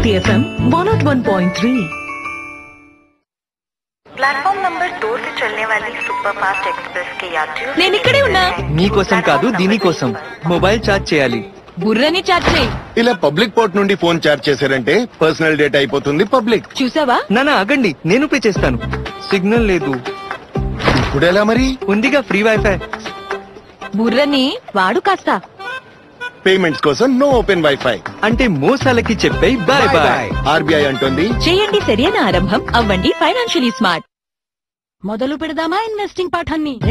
City FM 101.3. Platform number दो से चलने वाली सुपर फास्ट एक्सप्रेस के यात्रियों నేను ఇక్కడే ఉన్నా మీకోసం కాదు దీనికోసం మొబైల్ ఛార్జ్ చేయాలి బుర్రని చాట్ చేయి ఇలా పబ్లిక్ పోర్ట్ నుండి ఫోన్ చార్జ్ చేశారంటే పర్సనల్ డేటా అయిపోతుంది పబ్లిక్ చూసావా నానా ఆగండి నేను పే చేస్తాను సిగ్నల్ లేదు ఇప్పుడు ఎలా మరి ఉందిగా ఫ్రీ వైఫై బుర్రని వాడు కాస్త పేమెంట్స్ కోసం నో ఓపెన్ వైఫై అంటే మోసాలకి చెప్పే బాయ్ బాయ్ ఆర్బీఐ అంటుంది చేయండి సరైన ఆరంభం అవ్వండి ఫైనాన్షియలీ స్మార్ట్ మొదలు పెడదామా ఇన్వెస్టింగ్ పాఠాన్ని